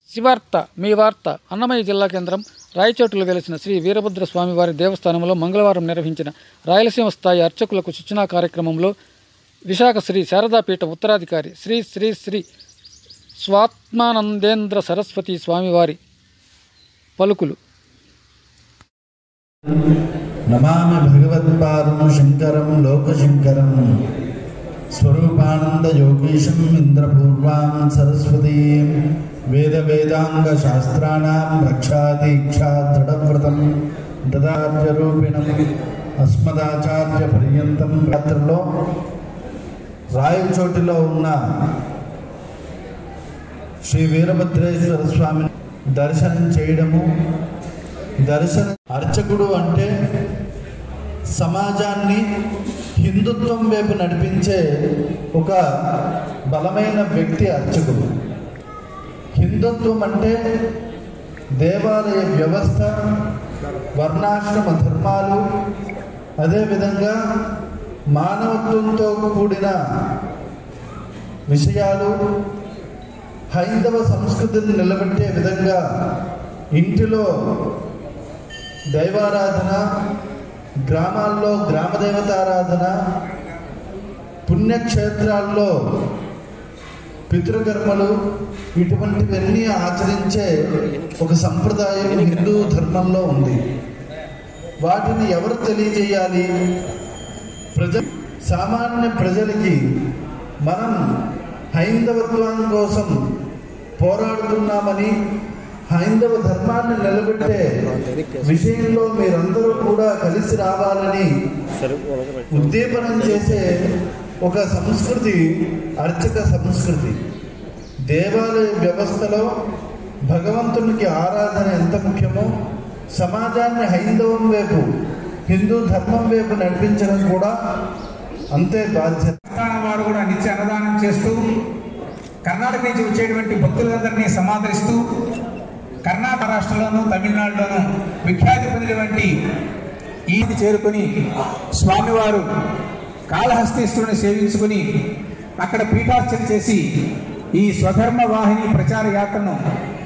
శివార్త మీ వార్త అన్నమయ్య జిల్లా కేంద్రం రాయచోటులో వెలిసిన శ్రీ వీరభద్ర స్వామివారి దేవస్థానంలో మంగళవారం నిర్వహించిన రాయలసీమ స్థాయి అర్చకులకు శిక్షణా కార్యక్రమంలో విశాఖ శ్రీ శారదాపీఠ ఉత్తరాధికారి శ్రీ శ్రీ శ్రీ స్వాత్మానందేంద్ర సరస్వతి స్వామివారి పలుకులు నమామి భగవత్పాదం శంకరం లోకశంకరం స్వరూపానందయోగీశం ఇంద్రపూర్వాం సరస్వతీం వేద వేదాంగ శాస్త్రాణం రక్షాదీక్షా దృఢవ్రతం దదార్యరూపిణం అస్మదాచార్య పర్యంతం రాత్రిలో రాయచోటిలో ఉన్న శ్రీ వీరభద్రేశ్వర స్వామిని దర్శనం చేయడము దర్శన అర్చకుడు అంటే సమాజాన్ని హిందుత్వం వైపు నడిపించే ఒక బలమైన వ్యక్తి అర్చకుడు హిందుత్వం అంటే దేవాలయ వ్యవస్థ వర్ణాశ్రమ ధర్మాలు అదేవిధంగా మానవత్వంతో కూడిన విషయాలు హైందవ సంస్కృతిని నిలబెట్టే విధంగా ఇంటిలో దైవారాధన గ్రామాల్లో గ్రామదేవతారాధన పుణ్యక్షేత్రాల్లో పితృకర్మలు ఇటువంటివన్నీ ఆచరించే ఒక సంప్రదాయం హిందూ ధర్మంలో ఉంది వాటిని ఎవరు తెలియజేయాలి ప్రజ సామాన్య ప్రజలకి మనం హైందవత్వం కోసం పోరాడుతున్నామని హైందవ ధర్మాన్ని నిలబెట్టే విషయంలో మీరందరూ కూడా కలిసి రావాలని ఉద్దీపనం చేసే ఒక సంస్కృతి అర్చక సంస్కృతి దేవాలయ వ్యవస్థలో భగవంతునికి ఆరాధన ఎంత ముఖ్యమో సమాజాన్ని హైందవం వైపు హిందూ ధర్మం వైపు నడిపించడం కూడా అంతే బాధ్యత దేవస్థానం వారు కూడా నిత్య అన్నదానం చేస్తూ కర్ణాటక నుంచి వచ్చేటువంటి భక్తులందరినీ సమాదరిస్తూ కర్ణాటక రాష్ట్రంలోను తమిళనాడులోను విఖ్యాతి పొందినటువంటి ఈది చేరుకుని స్వామివారు కాళహస్తీశ్వరుని సేవించుకుని అక్కడ పీఠార్చన చేసి ఈ స్వధర్మ వాహిని ప్రచార యాత్రను